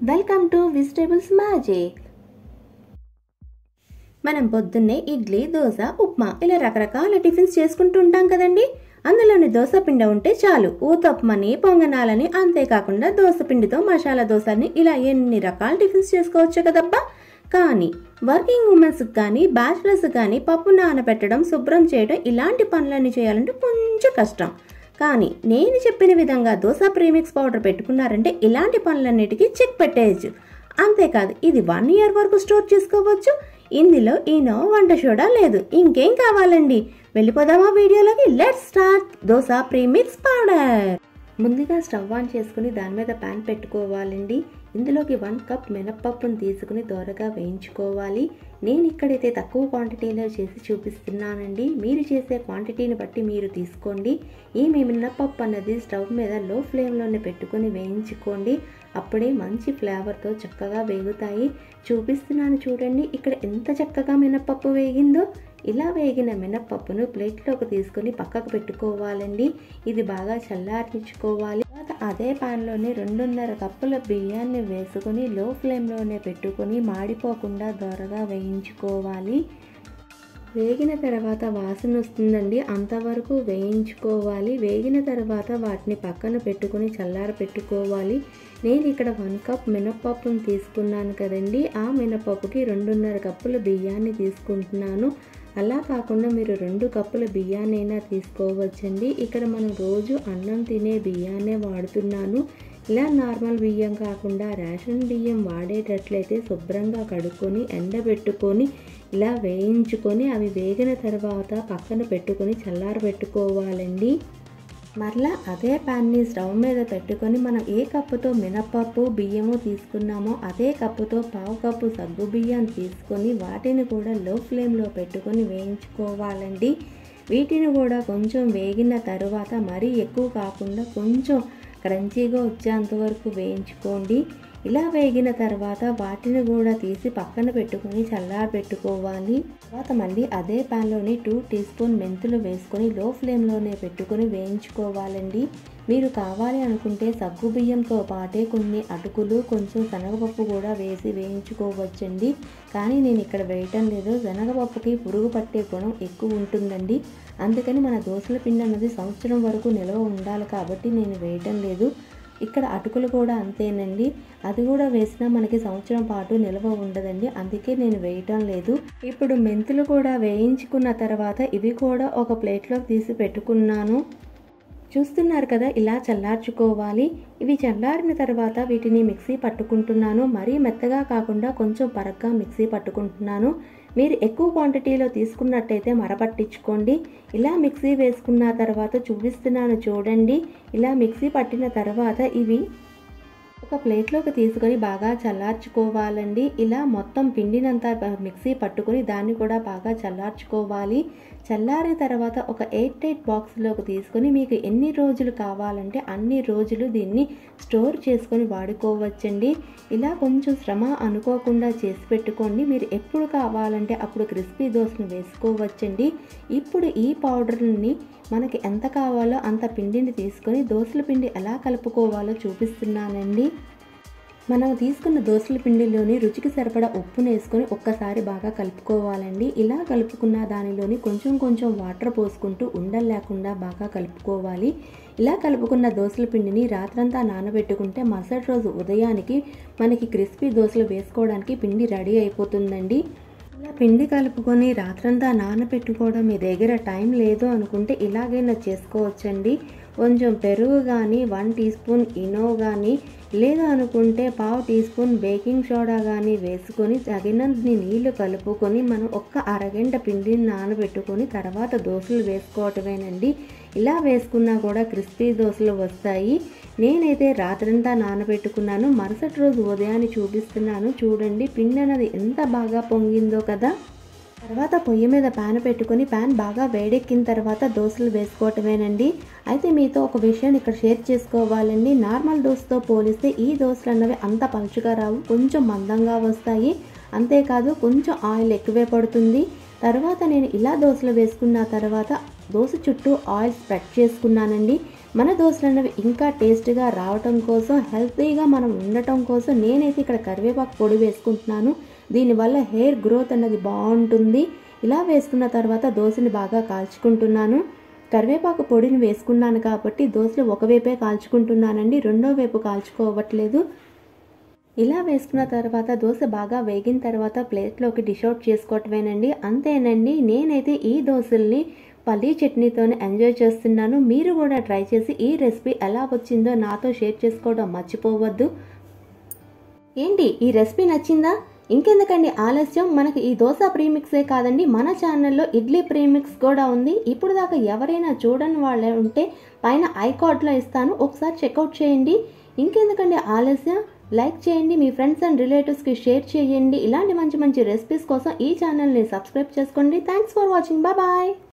welcome to vegetables magic మనం పొద్దున్నే ఇడ్లీ దోశ ఉప్మా ఇలా రకరకాల టిఫిన్స్ చేసుకుంటూ ఉంటాం కదండి అందులోని దోశ పిండి ఉంటే చాలు ఊతప్పమని పొంగనాలని అంతేకాకుండా దోశ పిండితో మసాలా దోశని ఇలా ఎన్ని రకాల టిఫిన్స్ చేసుకోవచ్చు కదబ్బా కానీ వర్కింగ్ ఉమెన్స్కి కానీ బ్యాచిలర్స్ కానీ పప్పు నానబెట్టడం శుభ్రం చేయడం ఇలాంటి పనులన్నీ చేయాలంటే కొంచెం కష్టం కానీ నేను చెప్పిన విధంగా దోశ ప్రీమిక్స్ పౌడర్ పెట్టుకున్నారంటే ఇలాంటి పనులన్నిటికీ చెక్ పెట్టేయచ్చు అంతేకాదు ఇది వన్ ఇయర్ వరకు స్టోర్ చేసుకోవచ్చు ఇందులో ఈనో వంట సోడా లేదు ఇంకేం కావాలండి వెళ్ళిపోదామా వీడియోలోకి let start dosa premix powder ముందుగా స్టవ్ ఆన్ చేసుకుని దాని మీద ప్యాన్ పెట్టుకోవాలండి ఇందులోకి వన్ కప్ మినప్పప్పును తీసుకుని దోరగా వేయించుకోవాలి నేను ఇక్కడైతే తక్కువ క్వాంటిటీలో చేసి చూపిస్తున్నానండి మీరు చేసే క్వాంటిటీని బట్టి మీరు తీసుకోండి ఈ మీ మినప్పప్పు అన్నది స్టవ్ మీద లో ఫ్లేమ్లోనే పెట్టుకొని వేయించుకోండి అప్పుడే మంచి ఫ్లేవర్తో చక్కగా వేగుతాయి చూపిస్తున్నాను చూడండి ఇక్కడ ఎంత చక్కగా మినప్పప్పు వేగిందో ఇలా వేగిన మినప్పప్పును ప్లేట్లోకి తీసుకొని పక్కకు పెట్టుకోవాలండి ఇది బాగా చల్లారించుకోవాలి తర్వాత అదే ప్యాన్లోనే రెండున్నర కప్పుల బియ్యాన్ని వేసుకొని లో ఫ్లేమ్లోనే పెట్టుకొని మాడిపోకుండా దొరగా వేయించుకోవాలి వేగిన తర్వాత వాసన వస్తుందండి అంతవరకు వేయించుకోవాలి వేగిన తర్వాత వాటిని పక్కన పెట్టుకొని చల్లార పెట్టుకోవాలి నేను ఇక్కడ వన్ కప్ మినప్పప్పును తీసుకున్నాను కదండి ఆ మినపప్పుకి రెండున్నర కప్పుల బియ్యాన్ని తీసుకుంటున్నాను అలా కాకుండా మీరు రెండు కప్పుల బియ్యాన్నైనా తీసుకోవచ్చండి ఇక్కడ మనం రోజు అన్నం తినే బియ్యాన్నే వాడుతున్నాను ఇలా నార్మల్ బియ్యం కాకుండా రేషన్ బియ్యం వాడేటట్లయితే శుభ్రంగా కడుక్కొని ఎండబెట్టుకొని ఇలా వేయించుకొని అవి వేగిన తర్వాత పక్కన పెట్టుకొని చల్లారబెట్టుకోవాలండి మరలా అదే ప్యాన్ని స్టవ్ మీద పెట్టుకొని మనం ఏ కప్పుతో మినపప్పు బియ్యము తీసుకున్నామో అదే కప్పుతో పావు కప్పు సగ్గు బియ్యం తీసుకొని వాటిని కూడా లో ఫ్లేమ్లో పెట్టుకొని వేయించుకోవాలండి వీటిని కూడా కొంచెం వేగిన తర్వాత మరీ ఎక్కువ కాకుండా కొంచెం క్రంచీగా వచ్చేంత వరకు వేయించుకోండి ఇలా వేగిన తర్వాత వాటిని కూడా తీసి పక్కన పెట్టుకొని చల్లార పెట్టుకోవాలి తర్వాత మళ్ళీ అదే ప్యాన్లోని టూ టీ స్పూన్ మెంతులు వేసుకొని లో ఫ్లేమ్లోనే పెట్టుకొని వేయించుకోవాలండి మీరు కావాలి అనుకుంటే సగ్గు బియ్యంతో పాటే కొన్ని అటుకులు కొంచెం శనగపప్పు కూడా వేసి వేయించుకోవచ్చండి కానీ నేను ఇక్కడ వేయటం లేదు శనగపప్పుకి పురుగు పట్టే గుణం ఎక్కువ ఉంటుందండి అందుకని మన దోశల పిండి అన్నది సంవత్సరం వరకు నిల్వ ఉండాలి కాబట్టి నేను వేయటం లేదు ఇక్కడ అటుకులు కూడా అంతేనండి అది కూడా వేసినా మనకి సంవత్సరం పాటు నిల్వ ఉండదండి అందుకే నేను వేయటం లేదు ఇప్పుడు మెంతులు కూడా వేయించుకున్న తర్వాత ఇవి కూడా ఒక ప్లేట్లోకి తీసి పెట్టుకున్నాను చూస్తున్నారు కదా ఇలా చల్లార్చుకోవాలి ఇవి చల్లారిన తర్వాత వీటిని మిక్సీ పట్టుకుంటున్నాను మరీ మెత్తగా కాకుండా కొంచెం పరగ్గా మిక్సీ పట్టుకుంటున్నాను మీరు ఎక్కువ క్వాంటిటీలో తీసుకున్నట్టయితే మరపట్టించుకోండి ఇలా మిక్సీ వేసుకున్న తర్వాత చూపిస్తున్నాను చూడండి ఇలా మిక్సీ పట్టిన తర్వాత ఇవి ఒక ప్లేట్లోకి తీసుకొని బాగా చల్లార్చుకోవాలండి ఇలా మొత్తం పిండినంతా మిక్సీ పట్టుకొని దాన్ని కూడా బాగా చల్లార్చుకోవాలి చల్లారిన తర్వాత ఒక ఎయిట్ టైట్ బాక్స్లోకి తీసుకొని మీకు ఎన్ని రోజులు కావాలంటే అన్ని రోజులు దీన్ని స్టోర్ చేసుకొని వాడుకోవచ్చండి ఇలా కొంచెం శ్రమ అనుకోకుండా చేసి పెట్టుకోండి మీరు ఎప్పుడు కావాలంటే అప్పుడు క్రిస్పీ దోశను వేసుకోవచ్చండి ఇప్పుడు ఈ పౌడర్ని మనకి ఎంత కావాలో అంత పిండిని తీసుకొని దోశల పిండి ఎలా కలుపుకోవాలో చూపిస్తున్నానండి మనం తీసుకున్న దోశల పిండిలోని రుచికి సరిపడా ఉప్పును వేసుకొని ఒక్కసారి బాగా కలుపుకోవాలండి ఇలా కలుపుకున్న దానిలోని కొంచెం కొంచెం వాటర్ పోసుకుంటూ ఉండలు లేకుండా బాగా కలుపుకోవాలి ఇలా కలుపుకున్న దోశల పిండిని రాత్రంతా నానబెట్టుకుంటే మరుసటి రోజు ఉదయానికి మనకి క్రిస్పీ దోశలు వేసుకోవడానికి పిండి రెడీ అయిపోతుందండి ఇలా పిండి కలుపుకొని రాత్రంతా నానబెట్టుకోవడం మీ దగ్గర టైం లేదు అనుకుంటే ఇలాగైనా చేసుకోవచ్చండి కొంచెం పెరుగు కానీ వన్ టీ స్పూన్ ఇనో కానీ లేదా అనుకుంటే పావు టీ స్పూన్ బేకింగ్ సోడా కానీ వేసుకొని తగినన్ని నీళ్లు కలుపుకొని మనం ఒక్క అరగంట పిండిని నానబెట్టుకొని తర్వాత దోశలు వేసుకోవటమేనండి ఇలా వేసుకున్నా కూడా క్రిస్పీ దోశలు వస్తాయి నేనైతే రాత్రంతా నానబెట్టుకున్నాను మరుసటి రోజు ఉదయాన్ని చూపిస్తున్నాను చూడండి పిండి అనేది ఎంత బాగా పొంగిందో కదా తర్వాత పొయ్యి మీద ప్యాన్ పెట్టుకొని ప్యాన్ బాగా వేడెక్కిన తర్వాత దోశలు వేసుకోవటమేనండి అయితే మీతో ఒక విషయం ఇక్కడ షేర్ చేసుకోవాలండి నార్మల్ దోశతో పోలిస్తే ఈ దోశలు అన్నవి అంత పలుచుగా రావు కొంచెం మందంగా వస్తాయి అంతేకాదు కొంచెం ఆయిల్ ఎక్కువే పడుతుంది తర్వాత నేను ఇలా దోశలు వేసుకున్న తర్వాత దోశ చుట్టూ ఆయిల్ స్ప్రెడ్ చేసుకున్నానండి మన దోశలు అనేవి ఇంకా టేస్ట్గా రావటం కోసం హెల్తీగా మనం ఉండటం కోసం నేనైతే ఇక్కడ కరివేపాకు పొడి వేసుకుంటున్నాను దీనివల్ల హెయిర్ గ్రోత్ అన్నది బాగుంటుంది ఇలా వేసుకున్న తర్వాత దోశని బాగా కాల్చుకుంటున్నాను కరివేపాకు పొడిని వేసుకున్నాను కాబట్టి దోశలు ఒకవైపే కాల్చుకుంటున్నానండి రెండో వైపు కాల్చుకోవట్లేదు ఇలా వేసుకున్న తర్వాత దోశ బాగా వేగిన తర్వాత ప్లేట్లోకి డిష్ అవుట్ చేసుకోవటమేనండి అంతేనండి నేనైతే ఈ దోశల్ని పల్లీ చట్నీతోనే ఎంజాయ్ చేస్తున్నాను మీరు కూడా ట్రై చేసి ఈ రెసిపీ ఎలా వచ్చిందో నాతో షేర్ చేసుకోవడం మర్చిపోవద్దు ఏంటి ఈ రెసిపీ నచ్చిందా ఇంకెందుకండి ఆలస్యం మనకి ఈ దోశ ప్రీమిక్సే కాదండి మన ఛానల్లో ఇడ్లీ ప్రీమిక్స్ కూడా ఉంది ఇప్పుడు దాకా ఎవరైనా చూడని వాళ్ళు ఉంటే పైన ఐకార్డ్లో ఇస్తాను ఒకసారి చెక్అవుట్ చేయండి ఇంకెందుకండి ఆలస్యం లైక్ చేయండి మీ ఫ్రెండ్స్ అండ్ రిలేటివ్స్కి షేర్ చేయండి ఇలాంటి మంచి మంచి రెసిపీస్ కోసం ఈ ఛానల్ని సబ్స్క్రైబ్ చేసుకోండి థ్యాంక్స్ ఫర్ వాచింగ్ బాయ్